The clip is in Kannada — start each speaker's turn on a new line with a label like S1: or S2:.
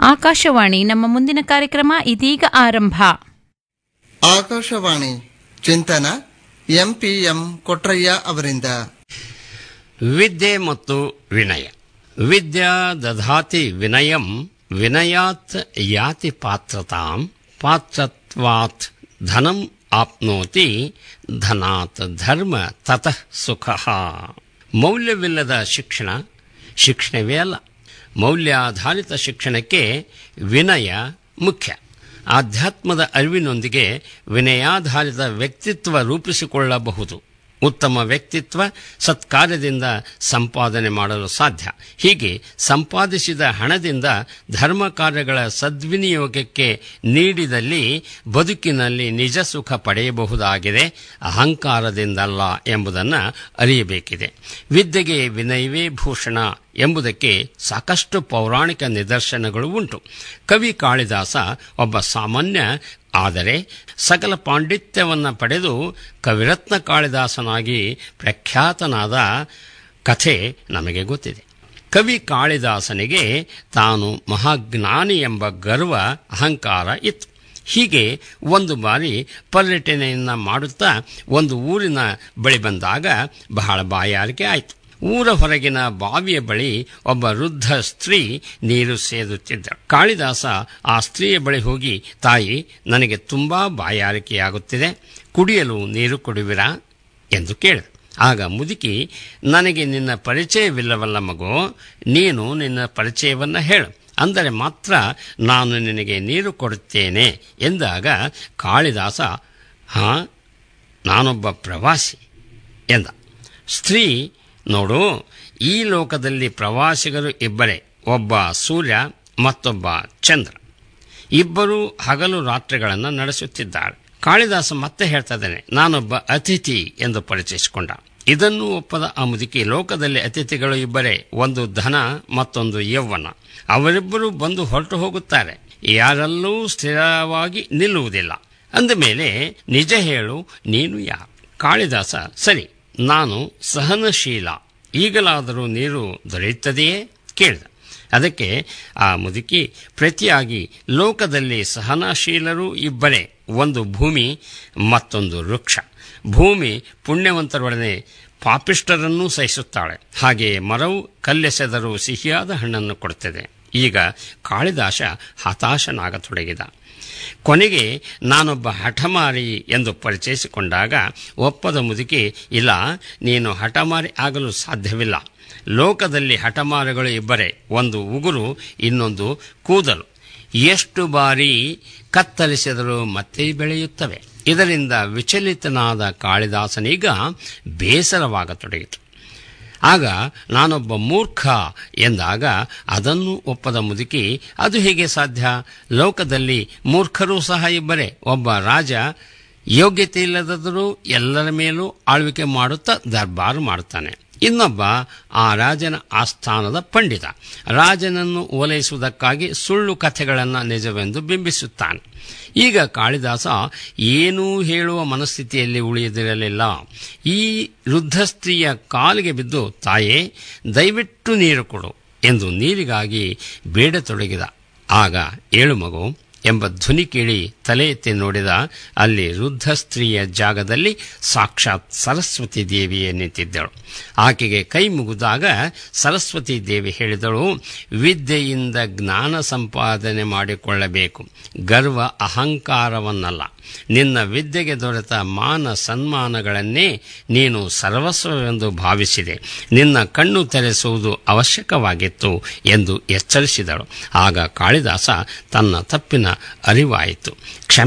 S1: ಆಕಾಶವಾಣಿ ನಮ್ಮ ಮುಂದಿನ ಕಾರ್ಯಕ್ರಮ ಇದೀಗ ಆರಂಭ
S2: ಆಕಾಶವಾಣಿ ಚಿಂತನ ಎಂಪಿಎಂ ಕೊಟ್ರಯ್ಯ ಅವರಿಂದ
S3: ವಿದ್ಯೆ ಮತ್ತು ವಿನಯ ವಿದ್ಯಾ ದಧಾತಿ ವಿನಯಂ ವಿನಯಾತ್ ಯಾತಿ ಪಾತ್ರತಾಂ ಪಾತ್ರತ್ವಾತ್ ಧನಂ ಆಪ್ನೋತಿ ಧನಾತ್ ಧರ್ಮ ತತಃ ಸುಖ ಮೌಲ್ಯವಿಲ್ಲದ ಶಿಕ್ಷಣ ಶಿಕ್ಷಣವೇ ಅಲ್ಲ ಮೌಲ್ಯಾಧಾರಿತ ಶಿಕ್ಷಣಕ್ಕೆ ವಿನಯ ಮುಖ್ಯ ಆಧ್ಯಾತ್ಮದ ಅರಿವಿನೊಂದಿಗೆ ವಿನಯಾಧಾರಿತ ವ್ಯಕ್ತಿತ್ವ ರೂಪಿಸಿಕೊಳ್ಳಬಹುದು ಉತ್ತಮ ವ್ಯಕ್ತಿತ್ವ ಸತ್ಕಾರ್ಯದಿಂದ ಸಂಪಾದನೆ ಮಾಡಲು ಸಾಧ್ಯ ಹೀಗೆ ಸಂಪಾದಿಸಿದ ಹಣದಿಂದ ಧರ್ಮ ಕಾರ್ಯಗಳ ಸದ್ವಿನಿಯೋಗಕ್ಕೆ ನೀಡಿದಲ್ಲಿ ಬದುಕಿನಲ್ಲಿ ನಿಜ ಸುಖ ಪಡೆಯಬಹುದಾಗಿದೆ ಅಹಂಕಾರದಿಂದಲ್ಲ ಎಂಬುದನ್ನು ಅರಿಯಬೇಕಿದೆ ವಿದ್ಯೆಗೆ ವಿನಯವೇ ಭೂಷಣ ಎಂಬುದಕ್ಕೆ ಸಾಕಷ್ಟು ಪೌರಾಣಿಕ ನಿದರ್ಶನಗಳು ಉಂಟು ಕವಿ ಕಾಳಿದಾಸ ಒಬ್ಬ ಸಾಮಾನ್ಯ ಆದರೆ ಸಕಲ ಪಾಂಡಿತ್ಯವನ್ನು ಪಡೆದು ಕವಿರತ್ನ ಕಾಳಿದಾಸನಾಗಿ ಪ್ರಖ್ಯಾತನಾದ ಕಥೆ ನಮಗೆ ಗೊತ್ತಿದೆ ಕವಿ ಕಾಳಿದಾಸನಿಗೆ ತಾನು ಮಹಾಜ್ಞಾನಿ ಎಂಬ ಗರ್ವ ಅಹಂಕಾರ ಇತ್ತು ಹೀಗೆ ಒಂದು ಬಾರಿ ಪರ್ಯಟನೆಯನ್ನು ಮಾಡುತ್ತಾ ಒಂದು ಊರಿನ ಬಳಿ ಬಂದಾಗ ಬಹಳ ಬಾಯಾರಿಕೆ ಆಯಿತು ಊರ ಹೊರಗಿನ ಬಾವಿಯ ಬಳಿ ಒಬ್ಬ ವೃದ್ಧ ಸ್ತ್ರೀ ನೀರು ಸೇದುತ್ತಿದ್ದ ಕಾಳಿದಾಸ ಆ ಸ್ತ್ರೀಯ ಬಳಿ ಹೋಗಿ ತಾಯಿ ನನಗೆ ತುಂಬಾ ಬಾಯಾರಿಕೆಯಾಗುತ್ತಿದೆ ಕುಡಿಯಲು ನೀರು ಕೊಡುವಿರಾ ಎಂದು ಕೇಳಿದ ಆಗ ಮುದುಕಿ ನನಗೆ ನಿನ್ನ ಪರಿಚಯವಿಲ್ಲವಲ್ಲ ಮಗು ನೀನು ನಿನ್ನ ಪರಿಚಯವನ್ನು ಹೇಳು ಅಂದರೆ ಮಾತ್ರ ನಾನು ನಿನಗೆ ನೀರು ಕೊಡುತ್ತೇನೆ ಎಂದಾಗ ಕಾಳಿದಾಸ ಹಾ ನಾನೊಬ್ಬ ಪ್ರವಾಸಿ ಎಂದ ಸ್ತ್ರೀ ನೋಡು ಈ ಲೋಕದಲ್ಲಿ ಪ್ರವಾಸಿಗರು ಇಬ್ಬರೇ ಒಬ್ಬ ಸೂರ್ಯ ಮತ್ತೊಬ್ಬ ಚಂದ್ರ ಇಬ್ಬರೂ ಹಗಲು ರಾತ್ರಿಗಳನ್ನು ನಡೆಸುತ್ತಿದ್ದಾರೆ ಕಾಳಿದಾಸ ಮತ್ತೆ ಹೇಳ್ತಾ ಇದ್ದಾನೆ ನಾನೊಬ್ಬ ಅತಿಥಿ ಎಂದು ಪರಿಚಯಿಸಿಕೊಂಡ ಇದನ್ನು ಒಪ್ಪದ ಆ ಮುದುಕಿ ಲೋಕದಲ್ಲಿ ಅತಿಥಿಗಳು ಇಬ್ಬರೇ ಒಂದು ಧನ ಮತ್ತೊಂದು ಯೌವನ ಅವರಿಬ್ಬರು ಬಂದು ಹೊರಟು ಹೋಗುತ್ತಾರೆ ಯಾರಲ್ಲೂ ಸ್ಥಿರವಾಗಿ ನಿಲ್ಲುವುದಿಲ್ಲ ಅಂದ ಮೇಲೆ ನಿಜ ಹೇಳು ನೀನು ಯಾರು ಕಾಳಿದಾಸ ಸರಿ ನಾನು ಸಹನಶೀಲ ಈಗಲಾದರೂ ನೀರು ದೊರೆಯುತ್ತದೆಯೇ ಕೇಳಿದ ಅದಕ್ಕೆ ಆ ಮುದುಕಿ ಪ್ರತಿಯಾಗಿ ಲೋಕದಲ್ಲಿ ಸಹನಶೀಲರು ಇಬ್ಬರೇ ಒಂದು ಭೂಮಿ ಮತ್ತೊಂದು ವೃಕ್ಷ ಭೂಮಿ ಪುಣ್ಯವಂತರೊಡನೆ ಪಾಪಿಷ್ಟರನ್ನೂ ಸಹಿಸುತ್ತಾಳೆ ಹಾಗೆಯೇ ಮರವು ಕಲ್ಲೆಸೆದರೂ ಸಿಹಿಯಾದ ಹಣ್ಣನ್ನು ಕೊಡುತ್ತದೆ ಈಗ ಕಾಳಿದಾಸ ಹತಾಶನಾಗತೊಡಗಿದ ಕೊನೆಗೆ ನಾನೊಬ್ಬ ಹಠಮಾರಿ ಎಂದು ಪರಿಚಯಿಸಿಕೊಂಡಾಗ ಒಪ್ಪದ ಮುದುಕಿ ಇಲ್ಲ ನೀನು ಹಠಮಾರಿ ಆಗಲು ಸಾಧ್ಯವಿಲ್ಲ ಲೋಕದಲ್ಲಿ ಹಠಮಾರಿಗಳು ಇಬ್ಬರೇ ಒಂದು ಉಗುರು ಇನ್ನೊಂದು ಕೂದಲು ಎಷ್ಟು ಬಾರಿ ಕತ್ತರಿಸಿದರೂ ಮತ್ತೆ ಬೆಳೆಯುತ್ತವೆ ಇದರಿಂದ ವಿಚಲಿತನಾದ ಕಾಳಿದಾಸನೀಗ ಬೇಸರವಾಗತೊಡಗಿತು ಆಗ ನಾನೊಬ್ಬ ಮೂರ್ಖ ಎಂದಾಗ ಅದನ್ನು ಒಪ್ಪದ ಮುದುಕಿ ಅದು ಹೇಗೆ ಸಾಧ್ಯ ಲೋಕದಲ್ಲಿ ಮೂರ್ಖರೂ ಸಹ ಇಬ್ಬರೇ ಒಬ್ಬ ರಾಜ ಯೋಗ್ಯತೆ ಇಲ್ಲದಾದರೂ ಎಲ್ಲರ ಮೇಲೂ ಆಳ್ವಿಕೆ ಮಾಡುತ್ತಾ ದರ್ಬಾರು ಮಾಡುತ್ತಾನೆ ಇನ್ನೊಬ್ಬ ಆ ರಾಜನ ಆಸ್ಥಾನದ ಪಂಡಿತ ರಾಜನನ್ನು ಓಲೈಸುವುದಕ್ಕಾಗಿ ಸುಳ್ಳು ಕಥೆಗಳನ್ನು ನಿಜವೆಂದು ಬಿಂಬಿಸುತ್ತಾನೆ ಈಗ ಕಾಳಿದಾಸ ಏನೂ ಹೇಳುವ ಮನಸ್ಥಿತಿಯಲ್ಲಿ ಉಳಿಯದಿರಲಿಲ್ಲ ಈ ವೃದ್ಧ ಸ್ತ್ರೀಯ ಕಾಲಿಗೆ ಬಿದ್ದು ತಾಯೇ ದಯವಿಟ್ಟು ನೀರು ಕೊಡು ಎಂದು ನೀರಿಗಾಗಿ ಬೇಡತೊಡಗಿದ ಆಗ ಏಳು ಮಗು ಎಂಬ ಧ್ವನಿ ಕೇಳಿ ತಲೆ ಎತ್ತಿ ನೋಡಿದ ಅಲ್ಲಿ ವೃದ್ಧ ಸ್ತ್ರೀಯ ಜಾಗದಲ್ಲಿ ಸಾಕ್ಷಾತ್ ಸರಸ್ವತಿ ದೇವಿಯೇ ನಿಂತಿದ್ದಳು ಆಕೆಗೆ ಕೈ ಮುಗಿದಾಗ ಸರಸ್ವತಿ ದೇವಿ ಹೇಳಿದಳು ವಿದ್ಯೆಯಿಂದ ಜ್ಞಾನ ಸಂಪಾದನೆ ಮಾಡಿಕೊಳ್ಳಬೇಕು ಗರ್ವ ಅಹಂಕಾರವನ್ನಲ್ಲ ನಿನ್ನ ವಿದ್ಯೆಗೆ ದೊರೆತ ಮಾನ ಸನ್ಮಾನಗಳನ್ನೇ ನೀನು ಸರ್ವಸ್ವವೆಂದು ಭಾವಿಸಿದೆ ನಿನ್ನ ಕಣ್ಣು ತೆರೆಸುವುದು ಅವಶ್ಯಕವಾಗಿತ್ತು ಎಂದು ಎಚ್ಚರಿಸಿದಳು ಆಗ ಕಾಳಿದಾಸ ತನ್ನ ತಪ್ಪಿನ ಅರಿವಾಯಿತು